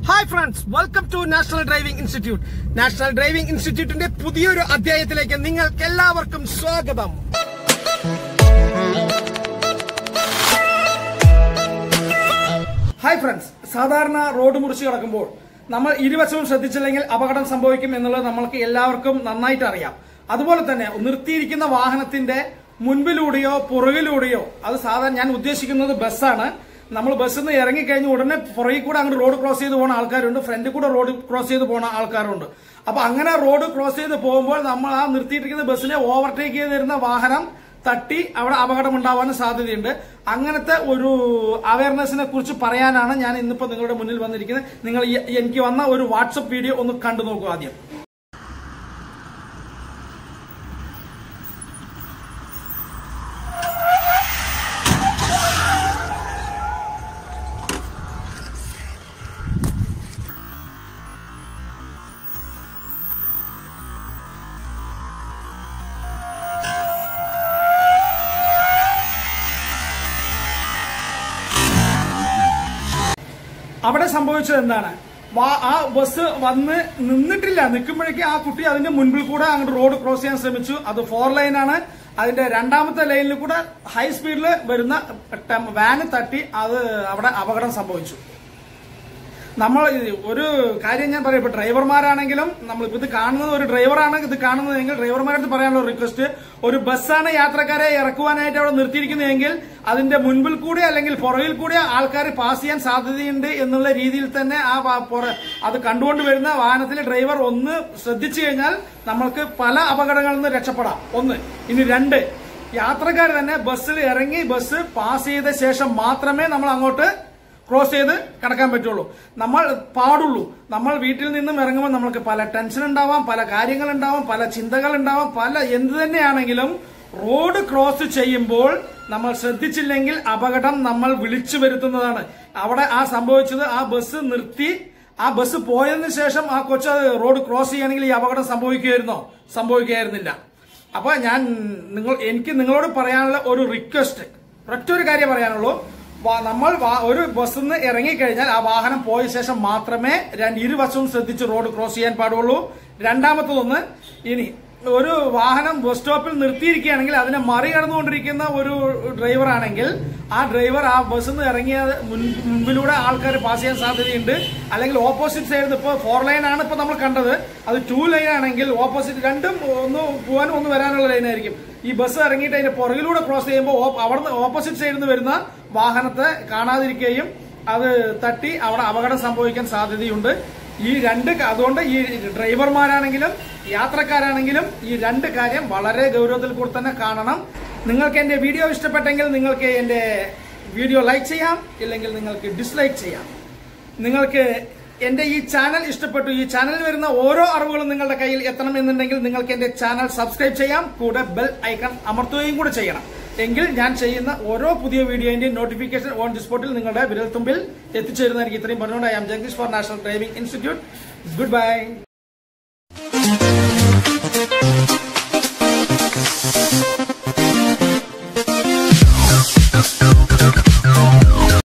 hi friends welcome to national driving institute national driving ഇൻസ്റ്റിറ്റ്യൂട്ടിന്റെ പുതിയൊരു അധ്യായത്തിലേക്ക് നിങ്ങൾക്ക് എല്ലാവർക്കും സ്വാഗതം ഹായ് ഫ്രണ്ട്സ് സാധാരണ റോഡ് മുറിച്ച് കിടക്കുമ്പോൾ നമ്മൾ ഇരുവശവും ശ്രദ്ധിച്ചില്ലെങ്കിൽ അപകടം സംഭവിക്കും എന്നുള്ളത് നമ്മൾക്ക് എല്ലാവർക്കും നന്നായിട്ട് അറിയാം അതുപോലെ തന്നെ നിർത്തിയിരിക്കുന്ന വാഹനത്തിന്റെ മുൻപിലൂടെയോ പുറകിലൂടെയോ അത് സാധാരണ ഞാൻ ഉദ്ദേശിക്കുന്നത് ബസ്സാണ് നമ്മൾ ബസ്സിൽ നിന്ന് ഇറങ്ങിക്കഴിഞ്ഞ് ഉടനെ പുറകിൽ കൂടെ അങ്ങോട്ട് റോഡ് ക്രോസ് ചെയ്ത് പോകുന്ന ആൾക്കാരുണ്ട് ഫ്രണ്ടിൽ കൂടെ റോഡ് ക്രോസ് ചെയ്ത് പോകുന്ന ആൾക്കാരുണ്ട് അപ്പൊ അങ്ങനെ റോഡ് ക്രോസ് ചെയ്ത് പോകുമ്പോൾ നമ്മൾ ആ നിർത്തിയിട്ടിരിക്കുന്ന ബസ്സിനെ ഓവർടേക്ക് ചെയ്ത് വരുന്ന വാഹനം തട്ടി അവിടെ അപകടം ഉണ്ടാവാനും സാധ്യതയുണ്ട് അങ്ങനത്തെ ഒരു അവയർനെസ്സിനെ കുറിച്ച് പറയാനാണ് ഞാൻ ഇന്നിപ്പോ നിങ്ങളുടെ മുന്നിൽ വന്നിരിക്കുന്നത് നിങ്ങൾ ഈ- എനിക്ക് വന്ന ഒരു വാട്സപ്പ് വീഡിയോ ഒന്ന് കണ്ടു നോക്കൂ ആദ്യം അവിടെ സംഭവിച്ചത് എന്താണ് വാ- ആ ബസ് വന്ന് നിന്നിട്ടില്ല നിൽക്കുമ്പോഴേക്കും ആ കുട്ടി അതിന്റെ മുൻപിൽ കൂടെ അങ്ങോട്ട് റോഡ് ക്രോസ് ചെയ്യാൻ ശ്രമിച്ചു അത് ഫോർ ലൈനാണ് അതിന്റെ രണ്ടാമത്തെ ലൈനിൽ കൂടെ ഹൈ സ്പീഡിൽ വരുന്ന ടെം- വാന് തട്ടി അത് അവിടെ അപകടം സംഭവിച്ചു നമ്മൾ ഇത് ഒരു കാര്യം ഞാൻ പറയാം ഇപ്പൊ ഡ്രൈവർമാരാണെങ്കിലും നമ്മൾ ഇപ്പൊ ഇത് കാണുന്നത് ഒരു ഡ്രൈവറാണ് ഇത് കാണുന്നതെങ്കിൽ ഡ്രൈവർമാരടുത്ത് പറയാനുള്ള റിക്വസ്റ്റ് ഒരു ബസ്സാണ് യാത്രക്കാരെ ഇറക്കുവാനായിട്ട് അവിടെ നിർത്തിയിരിക്കുന്നതെങ്കിൽ അതിന്റെ മുൻപിൽ കൂടെ അല്ലെങ്കിൽ പുറകിൽ കൂടെ ആൾക്കാർ പാസ് ചെയ്യാൻ സാധ്യതയുണ്ട് എന്നുള്ള രീതിയിൽ തന്നെ ആ വാ- പുറ- അത് കണ്ടുകൊണ്ട് വരുന്ന വാഹനത്തിലെ ഡ്രൈവർ ഒന്ന് ശ്രദ്ധിച്ചു കഴിഞ്ഞാൽ നമ്മൾക്ക് പല അപകടങ്ങളിൽ നിന്ന് രക്ഷപ്പെടാം ഒന്ന് ഇനി രണ്ട് യാത്രക്കാർ തന്നെ ബസ്സിൽ ഇറങ്ങി ബസ് പാസ് ചെയ്ത ശേഷം മാത്രമേ നമ്മൾ അങ്ങോട്ട് ക്രോസ് ചെയ്ത് കടക്കാൻ പറ്റുള്ളൂ നമ്മൾ പാടുള്ളൂ നമ്മൾ വീട്ടിൽ നിന്നും ഇറങ്ങുമ്പോൾ നമുക്ക് പല ടെൻഷൻ ഉണ്ടാവാം പല കാര്യങ്ങൾ ഉണ്ടാവാം പല ചിന്തകൾ ഉണ്ടാവാം പല എന്ത് തന്നെയാണെങ്കിലും റോഡ് ക്രോസ് ചെയ്യുമ്പോൾ നമ്മൾ ശ്രദ്ധിച്ചില്ലെങ്കിൽ അപകടം നമ്മൾ വിളിച്ചു വരുത്തുന്നതാണ് അവിടെ ആ സംഭവിച്ചത് ആ ബസ് നിർത്തി ആ ബസ് പോയതിനു ശേഷം ആ കൊച്ചു അത് റോഡ് ക്രോസ് ചെയ്യുകയാണെങ്കിൽ ഈ അപകടം സംഭവിക്കുമായിരുന്നോ സംഭവിക്കുകയായിരുന്നില്ല അപ്പൊ ഞാൻ നിങ്ങൾ എനിക്ക് നിങ്ങളോട് പറയാനുള്ള ഒരു റിക്വസ്റ്റ് ഒറ്റ ഒരു കാര്യം പറയാനുള്ളൂ വാ- നമ്മൾ വാ- ഒരു ബസ്സിൽ നിന്ന് ഇറങ്ങിക്കഴിഞ്ഞാൽ ആ വാഹനം പോയ ശേഷം മാത്രമേ രണ്ട് ഇരുവശവും ശ്രദ്ധിച്ച് റോഡ് ക്രോസ് ചെയ്യാൻ പാടുള്ളൂ രണ്ടാമത്തതൊന്ന് ഇനി ഒരു വാഹനം ബസ് സ്റ്റോപ്പിൽ നിർത്തിയിരിക്കുകയാണെങ്കിൽ അതിനെ മറികടന്നുകൊണ്ടിരിക്കുന്ന ഒരു ഡ്രൈവർ ആണെങ്കിൽ ആ ഡ്രൈവർ ആ ബസ്സിൽ നിന്ന് ഇറങ്ങിയ മുൻ- മുൻപിലൂടെ ആൾക്കാർ പാസ് ചെയ്യാൻ സാധ്യതയുണ്ട് അല്ലെങ്കിൽ ഓപ്പോസിറ്റ് സൈഡിൽ ഇപ്പോൾ ഫോർ ലൈൻ ആണ് ഇപ്പോൾ നമ്മൾ കണ്ടത് അത് ടു ലൈൻ ആണെങ്കിൽ ഓപ്പോസിറ്റ് രണ്ടും ഒന്ന് പോകാനും ഒന്ന് വരാനുള്ള ലൈൻ ആയിരിക്കും ഈ ബസ് ഇറങ്ങിയിട്ട് അതിന്റെ പുറകിലൂടെ ക്രോസ് ചെയ്യുമ്പോൾ ഓ- അവിടുന്ന് ഓപ്പോസിറ്റ് സൈഡിൽ നിന്ന് വരുന്ന വാഹനത്തെ കാണാതിരിക്കുകയും അത് തട്ടി അവിടെ അപകടം സംഭവിക്കാൻ സാധ്യതയുണ്ട് ഈ രണ്ട് ക- അതുകൊണ്ട് ഈ ഡ്രൈവർമാരാണെങ്കിലും യാത്രക്കാരാണെങ്കിലും ഈ രണ്ട് കാര്യം വളരെ ഗൗരവത്തിൽ കൂടി തന്നെ കാണണം നിങ്ങൾക്ക് എന്റെ വീഡിയോ ഇഷ്ടപ്പെട്ടെങ്കിൽ നിങ്ങൾക്ക് എന്റെ വീഡിയോ ലൈക്ക് ചെയ്യാം ഇല്ലെങ്കിൽ നിങ്ങൾക്ക് ഡിസ്ലൈക്ക് ചെയ്യാം നിങ്ങൾക്ക് എന്റെ ഈ ചാനൽ ഇഷ്ടപ്പെട്ടു ഈ ചാനലിൽ വരുന്ന ഓരോ അറിവുകളും നിങ്ങളുടെ കയ്യിൽ എത്തണം എന്നുണ്ടെങ്കിൽ നിങ്ങൾക്ക് എന്റെ ചാനൽ സബ്സ്ക്രൈബ് ചെയ്യാം കൂടെ ബെൽ ഐക്കൺ അമർത്തുകയും കൂടെ ചെയ്യണം എങ്കിൽ ഞാൻ ചെയ്യുന്ന ഓരോ പുതിയ വീഡിയോന്റെയും നോട്ടിഫിക്കേഷൻ ഓൺ ദി സ്പോട്ടിൽ നിങ്ങളുടെ വിരൽത്തുമ്പിൽ എത്തിച്ചേരുന്നതായിരിക്കും ഇത്രയും പറഞ്ഞുകൊണ്ട് I am Jagadeesh for national driving institute good by